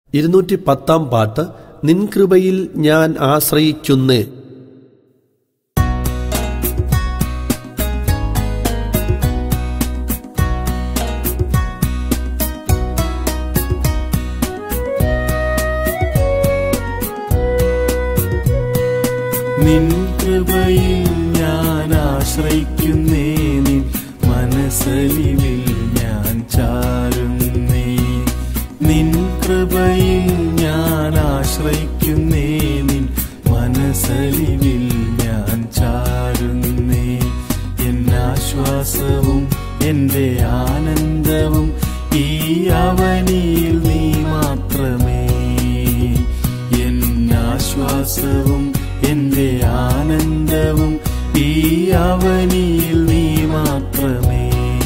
ഇരുന്നൂറ്റി പത്താം പാട്ട് നിൻ കൃപയിൽ ഞാൻ ആശ്രയിച്ചുന്ന് നിൻ കൃപയിൽ ഞാൻ ആശ്രയിക്കുന്നേ നിൻ മനസ്സലിവിൽ ഞാൻ ചാരുന്നേ നിൻ കൃപയിൽ ഞാൻ ആശ്രയിക്കുന്നേ നിൻ മനസ്സലിവിൽ ഞാൻ ചാരുന്നേ എന്നാശ്വാസവും എന്റെ ആനന്ദവും ഈ അവനിയിൽ നീ മാത്രമേ എന്നാശ്വാസവും എന്റെ ആനന്ദവും ഈ അവനിയിൽ നീ മാത്രമേ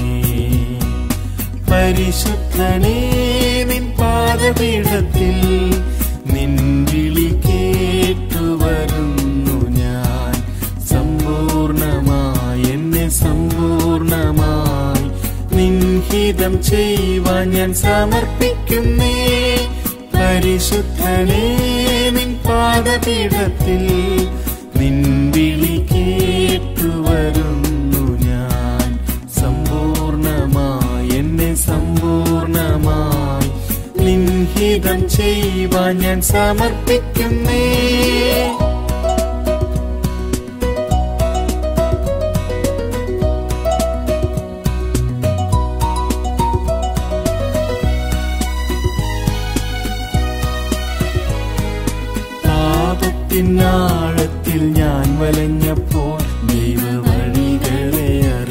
പരിശുദ്ധനേ നിൻ പാദപീഠത്തിൽ നിൻ വിളി കേട്ടുവരുന്നു ഞാൻ സമ്പൂർണമായി എന്നെ സമ്പൂർണമായി നിൻഹിതം ചെയ്യുവാൻ ഞാൻ സമർപ്പിക്കുന്നേ പരിശുദ്ധനേ നിൻ പാദപീഠത്തിൽ നിൻ വിളി കേട്ടുവരുന്നു ഞാൻ സമ്പൂർണമായി എന്നെ സമ്പൂർണമായി നിൻഹിതം ചെയ്യുവാൻ ഞാൻ സമർപ്പിക്കുന്നേ പാപത്തിനാഴത്തിൽ ഞാൻ വലഞ്ഞപ്പോൾ ദൈവ വഴികളെ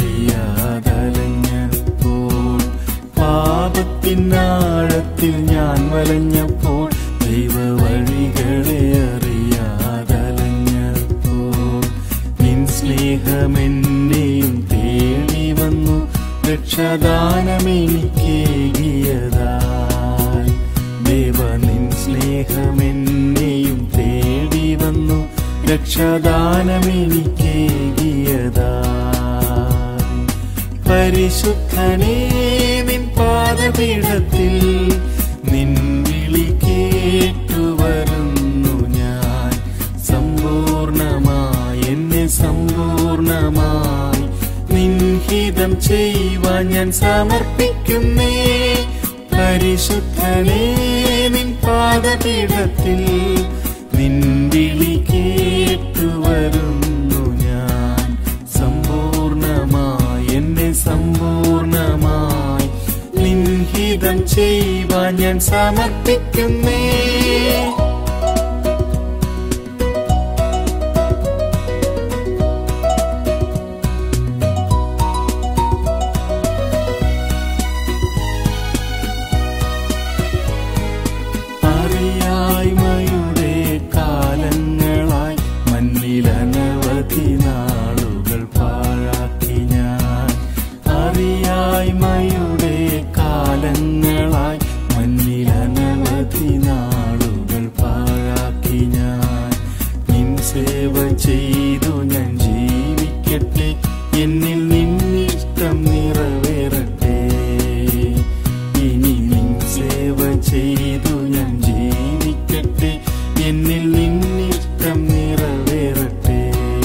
അറിയാതലഞ്ഞപ്പോൾ പാപത്തിനാഴത്തിൽ ഞാൻ വലഞ്ഞപ്പോൾ ദൈവ വഴികളെ അറിയാതലഞ്ഞപ്പോൾ നിൻ സ്നേഹമെന്നെയും തേടി വന്നു രക്ഷദാനമെനിക്കേകിയതായി ദേവ നിൻ സ്നേഹമെന്നെയും തേടി വന്നു രക്ഷദാനമെനിക്കേകിയതായി പരിശുദ്ധനേ നിൻ പാദപീഠത്തിൽ നിൻ വിളി കേട്ടുവരുന്നു ഞാൻ സമ്പൂർണമായി എന്നെ സമ്പൂർണമായി നിൻഹിതം ചെയ്യുവാൻ ഞാൻ സമർപ്പിക്കുന്നേ പരിശുദ്ധനേ നിൻ പാദപീഠത്തിൽ നിൻ വിളി കേട്ടുവരുന്നു ഞാൻ സമ്പൂർണമായി എന്നെ സമ്പൂർണമായി നിൻഹിതം ചെയ്യുവാൻ ഞാൻ സമർപ്പിക്കുന്നേ അറിയായ്മയുടെ കാലങ്ങളായി മണ്ണിലനവധി നാളുകൾ പാഴാക്കി ഞാൻ അറിയായ്മയുടെ കാലങ്ങളായി മണ്ണിലനവധി നാളുകൾ പാഴാക്കി ഞാൻ നിൻ സേവ ചെയ്തു ഞാൻ ജീവിക്കട്ടെ എന്നിൽ നിന്നിഷ്ടം നിറവേറട്ടെ ഇനി നിൻ സേവ ചെയ്തു ഞാൻ ജീവിക്കട്ടെ എന്നിൽ നിന്നിഷ്ടം നിറവേറട്ടെ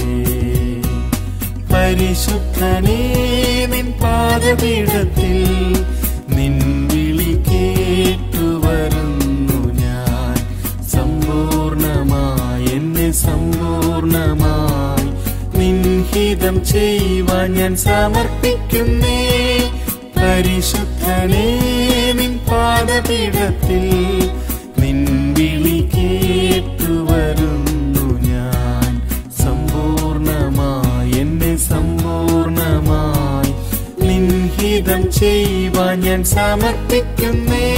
പരിശുദ്ധനേ നിൻ പാദപീഠത്തിൽ നിൻ വിളി കേട്ടുവരുന്നു ഞാൻ സമ്പൂർണമായി എന്നെ സമ്പൂർണമായി നിൻഹിതം ചെയ്യുവാൻ ഞാൻ സമർപ്പിക്കുന്നേ പരിശുദ്ധനേ നിൻ പാദപീഠത്തിൽ നിൻ വിളി കേട്ടുവരുന്നു ഞാൻ സമ്പൂർണമായി എന്നെ സമ്പൂർണമായി നിൻഹിതം ചെയ്യുവാൻ ഞാൻ സമർപ്പിക്കുന്നേ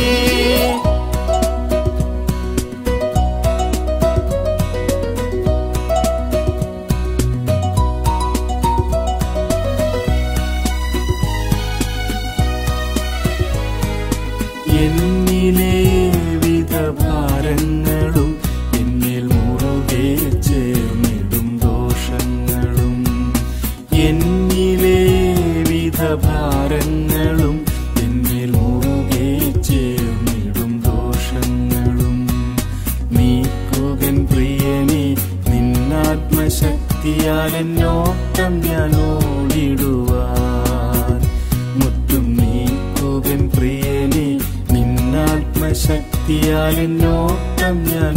എന്നിലെ വിധ ഭാരങ്ങളും എന്നിൽ മുറുകെ ചേർന്നിടും ദോഷങ്ങളും എന്നിലെ വിധ ഭാരങ്ങളും എന്നിൽ മുറുകെ ചേർന്നിടും ദോഷങ്ങളും ശക്തിയാൽ എന്നോട്ടം ഞാൻ ഓടിടുവാൻ മുറ്റും നീക്കുകൻ പ്രിയനെ നിന്നാത്മശക്തിയാൽ എന്നോട്ടം ഞാൻ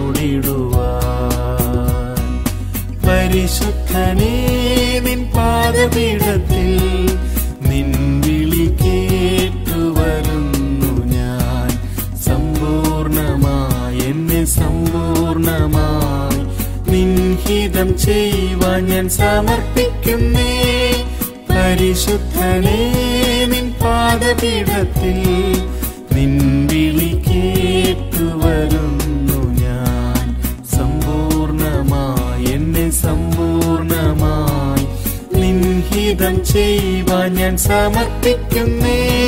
ഓടിടുവാൻ പരിശുദ്ധനേ നിൻ പാദപീഠത്തിൽ നിൻ വിളി കേട്ടുവരുന്നു ഞാൻ സമ്പൂർണമായി എന്നെ സമ്പൂർണമായി നിൻഹിതം ചെയ്യുവാൻ ഞാൻ സമർപ്പിക്കുന്നേ പരിശുദ്ധനേ നിൻ പാദപീഠത്തിൽ നിൻ വിളി കേട്ടുവരുന്നു ഞാൻ സമ്പൂർണമായി എന്നെ സമ്പൂർണമായി നിൻഹിതം ചെയ്യുവാൻ ഞാൻ സമർപ്പിക്കുന്നേ